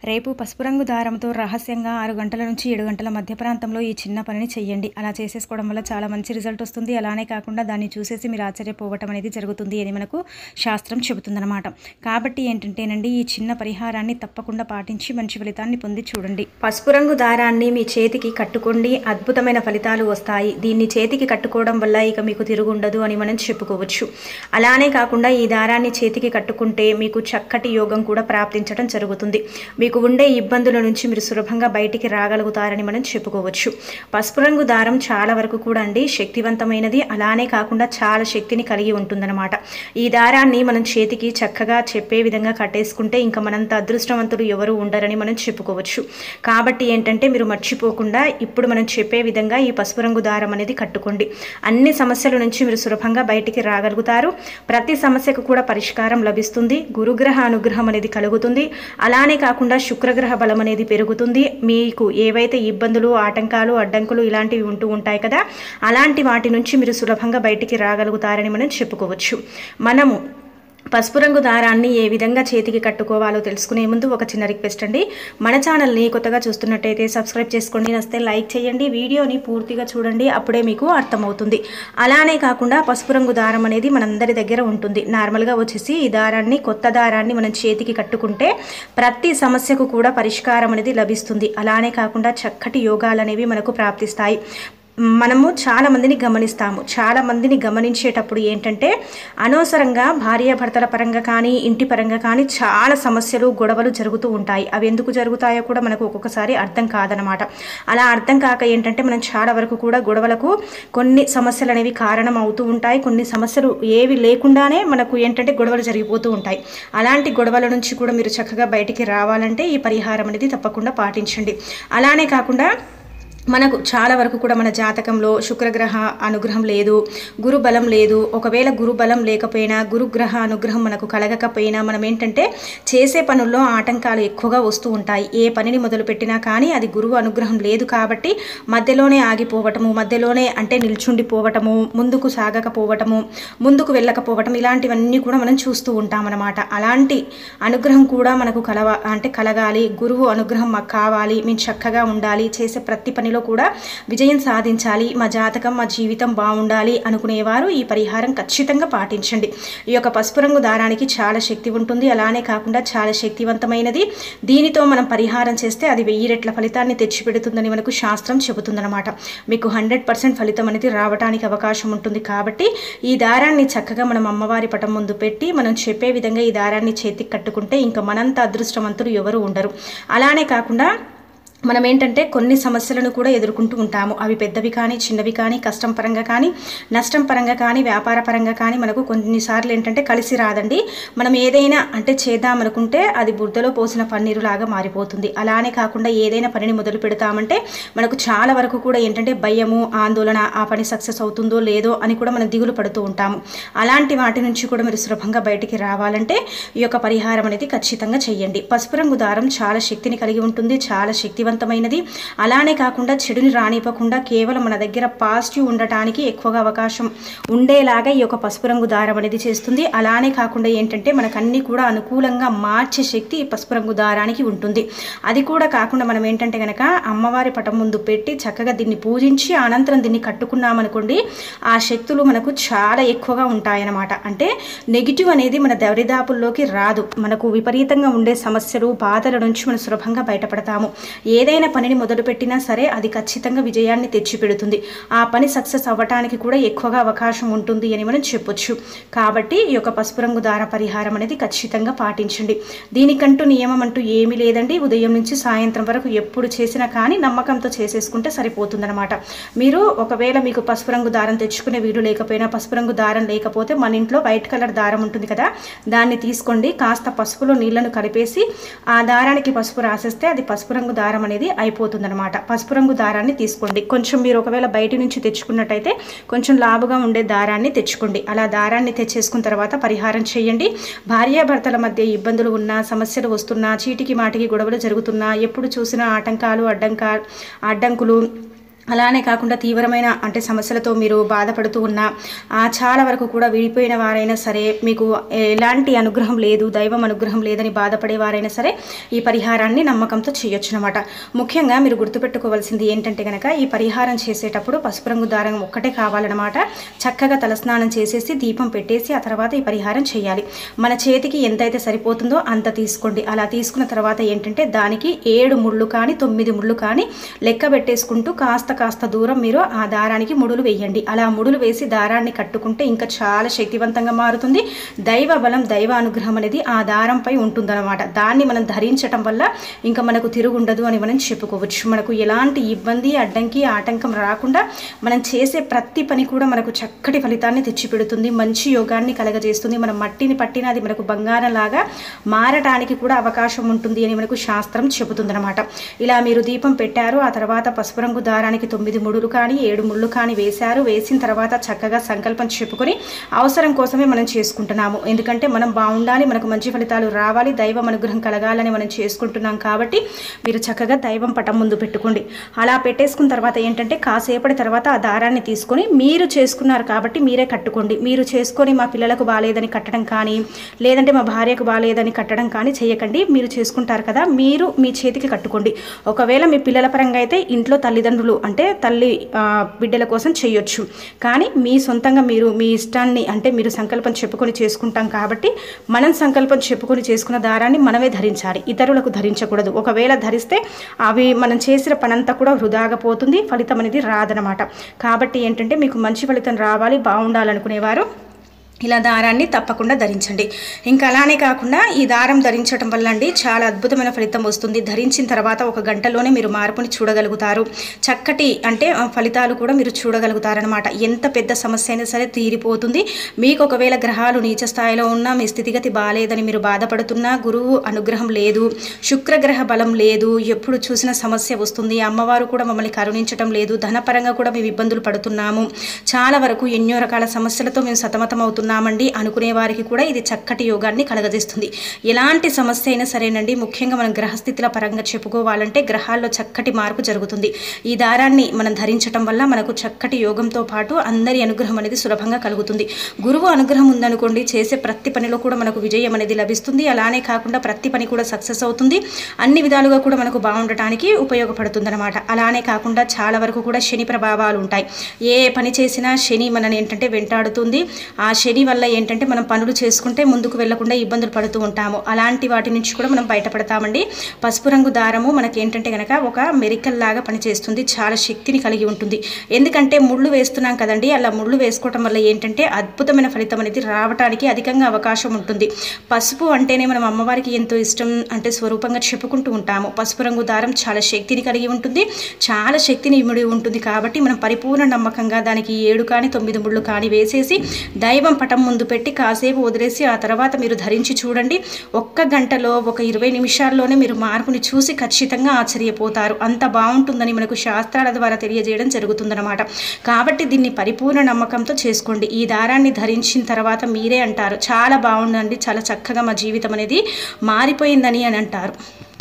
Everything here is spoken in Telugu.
రేపు పసుపు రంగు దారంతో రహస్యంగా ఆరు గంటల నుంచి ఏడు గంటల మధ్య ప్రాంతంలో ఈ చిన్న పనిని చెయ్యండి అలా చేసేసుకోవడం వల్ల చాలా మంచి రిజల్ట్ వస్తుంది అలానే కాకుండా దాన్ని చూసేసి మీరు ఆశ్చర్యపోవటం అనేది జరుగుతుంది అని మనకు శాస్త్రం చెబుతుందన్నమాట కాబట్టి ఏంటంటేనండి ఈ చిన్న పరిహారాన్ని తప్పకుండా పాటించి మంచి ఫలితాన్ని పొంది చూడండి పసుపు రంగు దారాన్ని మీ చేతికి కట్టుకోండి అద్భుతమైన ఫలితాలు వస్తాయి దీన్ని చేతికి కట్టుకోవడం వల్ల ఇక మీకు తిరుగుండదు అని మనం చెప్పుకోవచ్చు అలానే కాకుండా ఈ దారాన్ని చేతికి కట్టుకుంటే మీకు చక్కటి యోగం కూడా ప్రాప్తించడం జరుగుతుంది మీకు ఉండే ఇబ్బందుల నుంచి మీరు సులభంగా బయటికి రాగలుగుతారని మనం చెప్పుకోవచ్చు పసుపు రంగు దారం చాలా వరకు కూడా అండి శక్తివంతమైనది అలానే కాకుండా చాలా శక్తిని కలిగి ఉంటుందన్నమాట ఈ దారాన్ని మనం చేతికి చక్కగా చెప్పే విధంగా కట్టేసుకుంటే ఇంకా మనంత అదృష్టవంతులు ఎవరు ఉండరని మనం చెప్పుకోవచ్చు కాబట్టి ఏంటంటే మీరు మర్చిపోకుండా ఇప్పుడు మనం చెప్పే విధంగా ఈ పసుపు రంగు దారం అనేది కట్టుకోండి అన్ని సమస్యల నుంచి మీరు సులభంగా బయటికి రాగలుగుతారు ప్రతి సమస్యకు కూడా పరిష్కారం లభిస్తుంది గురుగ్రహ అనుగ్రహం అనేది కలుగుతుంది అలానే కాకుండా శుక్రగ్రహ బలం అనేది పెరుగుతుంది మీకు ఏవైతే ఇబ్బందులు ఆటంకాలు అడ్డంకులు ఇలాంటివి ఉంటూ ఉంటాయి కదా అలాంటి వాటి నుంచి మీరు సులభంగా బయటికి రాగలుగుతారని మనం చెప్పుకోవచ్చు మనము పసుపు రంగు దారాన్ని ఏ విధంగా చేతికి కట్టుకోవాలో తెలుసుకునే ముందు ఒక చిన్న రిక్వెస్ట్ అండి మన ఛానల్ని కొత్తగా చూస్తున్నట్టయితే సబ్స్క్రైబ్ చేసుకోండి నస్తే లైక్ చేయండి వీడియోని పూర్తిగా చూడండి అప్పుడే మీకు అర్థమవుతుంది అలానే కాకుండా పసుపు రంగు దారం అనేది మనందరి దగ్గర ఉంటుంది నార్మల్గా వచ్చేసి ఈ దారాన్ని కొత్త దారాన్ని మనం చేతికి కట్టుకుంటే ప్రతి సమస్యకు కూడా పరిష్కారం అనేది లభిస్తుంది అలానే కాకుండా చక్కటి యోగాలు అనేవి మనకు ప్రాప్తిస్తాయి మనము చాలా మందిని గమనిస్తాము చాలా మందిని గమనించేటప్పుడు ఏంటంటే అనవసరంగా భార్యాభర్తల పరంగా కానీ ఇంటి పరంగా కానీ చాలా సమస్యలు గొడవలు జరుగుతూ ఉంటాయి అవి ఎందుకు జరుగుతాయో కూడా మనకు ఒక్కొక్కసారి అర్థం కాదనమాట అలా అర్థం కాక ఏంటంటే మనం చాలా వరకు కూడా గొడవలకు కొన్ని సమస్యలు అనేవి కారణం అవుతూ ఉంటాయి కొన్ని సమస్యలు ఏవి లేకుండానే మనకు ఏంటంటే గొడవలు జరిగిపోతూ ఉంటాయి అలాంటి గొడవల నుంచి కూడా మీరు చక్కగా బయటికి రావాలంటే ఈ పరిహారం అనేది తప్పకుండా పాటించండి అలానే కాకుండా మనకు చాలా వరకు కూడా మన జాతకంలో శుక్రగ్రహ అనుగ్రహం లేదు గురు బలం లేదు ఒకవేళ గురు బలం లేకపోయినా గురుగ్రహ అనుగ్రహం మనకు కలగకపోయినా మనం ఏంటంటే చేసే పనుల్లో ఆటంకాలు ఎక్కువగా వస్తూ ఉంటాయి ఏ పనిని మొదలుపెట్టినా కానీ అది గురువు అనుగ్రహం లేదు కాబట్టి మధ్యలోనే ఆగిపోవటము మధ్యలోనే అంటే నిల్చుండిపోవటము ముందుకు సాగకపోవటము ముందుకు వెళ్ళకపోవటం ఇలాంటివన్నీ కూడా మనం చూస్తూ ఉంటామన్నమాట అలాంటి అనుగ్రహం కూడా మనకు కలవ అంటే కలగాలి గురువు అనుగ్రహం మాకు కావాలి మేము చక్కగా ఉండాలి చేసే ప్రతి పనిలో కూడా విజయం సాధించాలి మా జాతకం మా జీవితం బాగుండాలి అనుకునేవారు ఈ పరిహారం ఖచ్చితంగా పాటించండి ఈ యొక్క పసుపు రంగు దారానికి చాలా శక్తి ఉంటుంది అలానే కాకుండా చాలా శక్తివంతమైనది దీనితో మనం పరిహారం చేస్తే అది వెయ్యి రెట్ల ఫలితాన్ని తెచ్చిపెడుతుందని మనకు శాస్త్రం చెబుతుందన్నమాట మీకు హండ్రెడ్ పర్సెంట్ ఫలితం అనేది రావడానికి అవకాశం ఉంటుంది కాబట్టి ఈ దారాన్ని చక్కగా మనం అమ్మవారి పటం ముందు పెట్టి మనం చెప్పే విధంగా ఈ దారాన్ని చేతికి కట్టుకుంటే ఇంకా మనంత అదృష్టవంతులు ఎవరు ఉండరు అలానే కాకుండా మనం ఏంటంటే కొన్ని సమస్యలను కూడా ఎదుర్కొంటూ ఉంటాము అవి పెద్దవి కానీ చిన్నవి కానీ కష్టం పరంగా కానీ నష్టం పరంగా కానీ వ్యాపార పరంగా కానీ మనకు కొన్నిసార్లు ఏంటంటే కలిసి రాదండి మనం ఏదైనా అంటే చేద్దామనుకుంటే అది బురదలో పోసిన పన్నీరు లాగా మారిపోతుంది అలానే కాకుండా ఏదైనా పనిని మొదలు పెడతామంటే మనకు చాలా వరకు కూడా ఏంటంటే భయము ఆందోళన ఆ పని సక్సెస్ అవుతుందో లేదో అని కూడా మనం దిగులు పడుతూ ఉంటాము అలాంటి వాటి నుంచి కూడా మీరు సులభంగా బయటికి రావాలంటే ఈ యొక్క పరిహారం అనేది ఖచ్చితంగా చేయండి పసుపు రంగు దారం చాలా శక్తిని కలిగి ఉంటుంది చాలా శక్తి శక్తివంతమైనది అలానే కాకుండా చెడుని రానివ్వకుండా కేవలం మన దగ్గర పాజిటివ్ ఉండటానికి ఎక్కువగా అవకాశం ఉండేలాగా ఈ యొక్క పసుపు రంగు దారం అనేది చేస్తుంది అలానే కాకుండా ఏంటంటే మనకు అన్ని కూడా అనుకూలంగా మార్చే శక్తి ఈ పసుపు రంగు దారానికి ఉంటుంది అది కూడా కాకుండా మనం ఏంటంటే కనుక అమ్మవారి పటం ముందు పెట్టి చక్కగా దీన్ని పూజించి అనంతరం దీన్ని కట్టుకున్నామనుకోండి ఆ శక్తులు మనకు చాలా ఎక్కువగా ఉంటాయన్నమాట అంటే నెగిటివ్ అనేది మన దరిదాపుల్లోకి రాదు మనకు విపరీతంగా ఉండే సమస్యలు బాధల నుంచి మనం సులభంగా బయటపడతాము ఏదైనా పనిని మొదలుపెట్టినా సరే అది ఖచ్చితంగా విజయాన్ని తెచ్చిపెడుతుంది ఆ పని సక్సెస్ అవ్వటానికి కూడా ఎక్కువగా అవకాశం ఉంటుంది అని మనం చెప్పొచ్చు కాబట్టి ఈ యొక్క పసుపు రంగు దార పరిహారం అనేది ఖచ్చితంగా పాటించండి దీనికంటూ నియమం అంటూ ఏమీ లేదండి ఉదయం నుంచి సాయంత్రం వరకు ఎప్పుడు చేసినా కానీ నమ్మకంతో చేసేసుకుంటే సరిపోతుందన్నమాట మీరు ఒకవేళ మీకు పసుపు రంగు దారం తెచ్చుకునే వీలు లేకపోయినా పసుపు రంగు దారం లేకపోతే మన ఇంట్లో వైట్ కలర్ దారం ఉంటుంది కదా దాన్ని తీసుకోండి కాస్త పసుపులో నీళ్లను కలిపేసి ఆ దారానికి పసుపు రాసేస్తే అది పసుపు రంగు దారం అనేది అయిపోతుందన్నమాట పసుపు రంగు దారాన్ని తీసుకోండి కొంచెం మీరు ఒకవేళ బయట నుంచి తెచ్చుకున్నట్టయితే కొంచెం లావుగా ఉండే దారాన్ని తెచ్చుకోండి అలా దారాన్ని తెచ్చేసుకున్న తర్వాత పరిహారం చేయండి భార్యాభర్తల మధ్య ఇబ్బందులు ఉన్నా సమస్యలు వస్తున్నా చీటికి మాటికి గొడవలు జరుగుతున్నా ఎప్పుడు చూసినా ఆటంకాలు అడ్డంకా అడ్డంకులు అలానే కాకుండా తీవ్రమైన అంటే సమస్యలతో మీరు బాధపడుతూ ఉన్నా ఆ, చాలా వరకు కూడా విడిపోయిన వారైనా సరే మీకు ఎలాంటి అనుగ్రహం లేదు దైవం అనుగ్రహం లేదని బాధపడే వారైనా సరే ఈ పరిహారాన్ని నమ్మకంతో చేయొచ్చు అనమాట ముఖ్యంగా మీరు గుర్తుపెట్టుకోవాల్సింది ఏంటంటే కనుక ఈ పరిహారం చేసేటప్పుడు పసుపు రంగు దారం ఒక్కటే కావాలన్నమాట చక్కగా తలస్నానం చేసేసి దీపం పెట్టేసి ఆ తర్వాత ఈ పరిహారం చేయాలి మన చేతికి ఎంతైతే సరిపోతుందో అంత తీసుకోండి అలా తీసుకున్న తర్వాత ఏంటంటే దానికి ఏడు ముళ్ళు కానీ తొమ్మిది ముళ్ళు కానీ లెక్క పెట్టేసుకుంటూ కాస్త కాస్త దూరం మీరు ఆ దారానికి ముడులు వేయండి అలా ముడులు వేసి దారాన్ని కట్టుకుంటే ఇంకా చాలా శక్తివంతంగా మారుతుంది దైవ బలం దైవ అనుగ్రహం అనేది ఆ దారంపై ఉంటుందన్నమాట దాన్ని మనం ధరించటం వల్ల ఇంకా మనకు తిరుగుండదు అని మనం చెప్పుకోవచ్చు మనకు ఎలాంటి ఇబ్బంది అడ్డంకి ఆటంకం రాకుండా మనం చేసే ప్రతి పని కూడా మనకు చక్కటి ఫలితాన్ని తెచ్చిపెడుతుంది మంచి యోగాన్ని కలగజేస్తుంది మనం మట్టిని పట్టిన అది మనకు బంగారం లాగా మారటానికి కూడా అవకాశం ఉంటుంది అని మనకు శాస్త్రం చెబుతుందన్నమాట ఇలా మీరు దీపం పెట్టారు ఆ తర్వాత పసుపు రంగు దారానికి తొమ్మిది ముడులు కానీ ఏడు ముళ్ళు కానీ వేశారు వేసిన తర్వాత చక్కగా సంకల్పం చెప్పుకొని అవసరం కోసమే మనం చేసుకుంటున్నాము ఎందుకంటే మనం బాగుండాలి మనకు మంచి ఫలితాలు రావాలి దైవం అనుగ్రహం కలగాలని మనం చేసుకుంటున్నాం కాబట్టి మీరు చక్కగా దైవం పటం ముందు పెట్టుకోండి అలా పెట్టేసుకున్న తర్వాత ఏంటంటే కాసేపటి తర్వాత ఆ దారాన్ని తీసుకొని మీరు చేసుకున్నారు కాబట్టి మీరే కట్టుకోండి మీరు చేసుకొని మా పిల్లలకు బాగాలేదని కట్టడం కానీ లేదంటే మా భార్యకు బాగాలేదని కట్టడం కానీ చేయకండి మీరు చేసుకుంటారు కదా మీరు మీ చేతికి కట్టుకోండి ఒకవేళ మీ పిల్లల పరంగా అయితే ఇంట్లో తల్లిదండ్రులు అంటే తల్లి ఆ, బిడ్డల కోసం చేయొచ్చు కానీ మీ సొంతంగా మీరు మీ ఇష్టాన్ని అంటే మీరు సంకల్పం చెప్పుకొని చేసుకుంటాం కాబట్టి మనం సంకల్పం చెప్పుకొని చేసుకున్న దారాన్ని మనమే ధరించాలి ఇతరులకు ధరించకూడదు ఒకవేళ ధరిస్తే అవి మనం చేసిన పనంతా కూడా వృధాగా పోతుంది ఫలితం అనేది రాదనమాట కాబట్టి ఏంటంటే మీకు మంచి ఫలితం రావాలి బాగుండాలనుకునేవారు ఇలా దారాన్ని తప్పకుండా ధరించండి ఇంకా అలానే కాకుండా ఈ దారం ధరించడం వల్ల అండి చాలా అద్భుతమైన ఫలితం వస్తుంది ధరించిన తర్వాత ఒక గంటలోనే మీరు మార్పుని చూడగలుగుతారు చక్కటి అంటే ఆ, ఫలితాలు కూడా మీరు చూడగలుగుతారనమాట ఎంత పెద్ద సమస్య అయినా సరే తీరిపోతుంది మీకు ఒకవేళ గ్రహాలు నీచ స్థాయిలో ఉన్నా మీ స్థితిగతి బాగాలేదని మీరు బాధపడుతున్నా గురువు అనుగ్రహం లేదు శుక్రగ్రహ బలం లేదు ఎప్పుడు చూసిన సమస్య వస్తుంది అమ్మవారు కూడా మమ్మల్ని కరుణించడం లేదు ధనపరంగా కూడా మేము ఇబ్బందులు పడుతున్నాము చాలా వరకు ఎన్నో రకాల సమస్యలతో మేము సతమతం అవుతున్నామండి అనుకునే వారికి కూడా ఇది చక్కటి యోగాన్ని కలగజేస్తుంది ఎలాంటి సమస్య అయినా సరేనండి ముఖ్యంగా మనం గ్రహస్థితుల పరంగా చెప్పుకోవాలంటే గ్రహాల్లో చక్కటి మార్పు జరుగుతుంది ఈ దారాన్ని మనం ధరించడం వల్ల మనకు చక్కటి యోగంతో పాటు అందరి అనుగ్రహం అనేది సులభంగా కలుగుతుంది గురువు అనుగ్రహం ఉందనుకోండి చేసే ప్రతి పనిలో కూడా మనకు విజయం అనేది లభిస్తుంది అలానే కాకుండా ప్రతి పని కూడా సక్సెస్ అవుతుంది అన్ని విధాలుగా కూడా మనకు బాగుండటానికి ఉపయోగపడుతుంది అనమాట అలానే కాకుండా చాలా వరకు కూడా శని ప్రభావాలు ఉంటాయి ఏ పని చేసినా శని మనని ఏంటంటే వెంటాడుతుంది ఆ శని వల్ల ఏంటంటే మనం పనులు చేసుకుంటే ముందుకు వెళ్లకుండా ఇబ్బందులు పడుతూ ఉంటాము అలాంటి వాటి నుంచి కూడా మనం బయటపడతామండి పసుపు రంగు దారము మనకి ఏంటంటే కనుక ఒక మెరికల్ లాగా పనిచేస్తుంది చాలా శక్తిని కలిగి ఉంటుంది ఎందుకంటే ముళ్ళు వేస్తున్నాం కదండి అలా ముళ్ళు వేసుకోవటం వల్ల ఏంటంటే అద్భుతమైన ఫలితం అనేది రావడానికి అధికంగా అవకాశం ఉంటుంది పసుపు అంటేనే మనం అమ్మవారికి ఎంతో ఇష్టం అంటే స్వరూపంగా చెప్పుకుంటూ ఉంటాము పసుపు రంగు దారం చాలా శక్తిని కలిగి ఉంటుంది చాలా శక్తిని ఇమిడి ఉంటుంది కాబట్టి మనం పరిపూర్ణ నమ్మకంగా దానికి ఏడు కానీ తొమ్మిది ముళ్ళు కానీ వేసేసి దైవం పటం ముందు పెట్టి కాసేపు వదిలేసి ఆ తర్వాత మీరు ధరించి చూడండి ఒక్క గంటలో ఒక ఇరవై నిమిషాల్లోనే మీరు మార్పుని చూసి ఖచ్చితంగా ఆశ్చర్యపోతారు అంత బాగుంటుందని మనకు శాస్త్రాల ద్వారా తెలియజేయడం జరుగుతుందన్నమాట కాబట్టి దీన్ని పరిపూర్ణ నమ్మకంతో చేసుకోండి ఈ దారాన్ని ధరించిన తర్వాత మీరే అంటారు చాలా బాగుందండి చాలా చక్కగా మా జీవితం అనేది మారిపోయిందని అని అంటారు